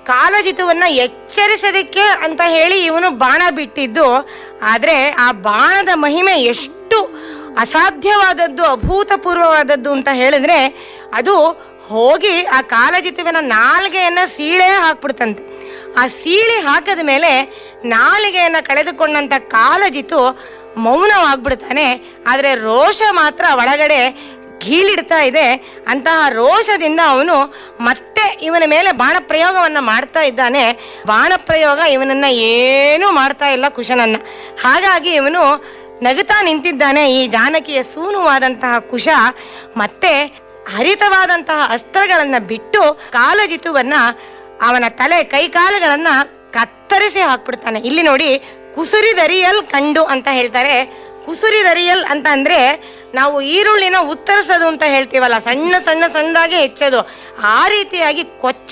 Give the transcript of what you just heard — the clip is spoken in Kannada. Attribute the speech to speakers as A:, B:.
A: ಕಾಲಜಿತುವನ್ನ ಎಚ್ಚರಿಸೋದಕ್ಕೆ ಅಂತ ಹೇಳಿ ಇವನು ಬಾಣ ಬಿಟ್ಟಿದ್ದು ಆದ್ರೆ ಆ ಬಾಣದ ಮಹಿಮೆ ಎಷ್ಟು ಅಸಾಧ್ಯವಾದದ್ದು ಅಭೂತಪೂರ್ವವಾದದ್ದು ಅಂತ ಹೇಳಿದ್ರೆ ಅದು ಹೋಗಿ ಆ ಕಾಲಜಿತುವಿನ ನಾಲ್ಗೆಯನ್ನ ಸೀಳೆ ಹಾಕ್ಬಿಡ್ತಂತೆ ಆ ಸೀಳಿ ಹಾಕದ ಮೇಲೆ ನಾಲಿಗೆಯನ್ನ ಕಳೆದುಕೊಂಡಂತ ಕಾಲಜಿತು ಮೌನವಾಗ್ಬಿಡ್ತಾನೆ ಆದರೆ ರೋಷ ಮಾತ್ರ ಒಳಗಡೆ ಗೀಳಿಡ್ತಾ ಇದೆ ಅಂತಹ ರೋಷದಿಂದ ಅವನು ಮತ್ತೆ ಇವನ ಮೇಲೆ ಬಾಣ ಪ್ರಯೋಗವನ್ನ ಮಾಡ್ತಾ ಇದ್ದಾನೆ ಬಾಣ ಪ್ರಯೋಗ ಇವನನ್ನ ಏನೂ ಮಾಡ್ತಾ ಇಲ್ಲ ಕುಶನನ್ನ ಹಾಗಾಗಿ ಇವನು ನಗುತ್ತಾ ನಿಂತಿದ್ದಾನೆ ಈ ಜಾನಕಿಯ ಸೂನುವಾದಂತಹ ಕುಶ ಮತ್ತೆ ಹರಿತವಾದಂತಹ ಅಸ್ತ್ರಗಳನ್ನ ಬಿಟ್ಟು ಕಾಲಜಿತುವನ್ನ ಅವನ ತಲೆ ಕೈಕಾಲುಗಳನ್ನ ಕತ್ತರಿಸಿ ಹಾಕ್ಬಿಡ್ತಾನೆ ಇಲ್ಲಿ ನೋಡಿ ಕುಸುರಿದರಿಯಲ್ ಕಂಡು ಅಂತ ಹೇಳ್ತಾರೆ ಕುಸುರಿದರಿಯಲ್ ಅಂತ ಅಂದ್ರೆ ನಾವು ಈರುಳ್ಳಿನ ಉತ್ತರಿಸೋದು ಅಂತ ಹೇಳ್ತೀವಲ್ಲ ಸಣ್ಣ ಸಣ್ಣ ಸಣ್ಣದಾಗಿ ಹೆಚ್ಚೋದು ಆ ರೀತಿಯಾಗಿ ಕೊಚ್ಚ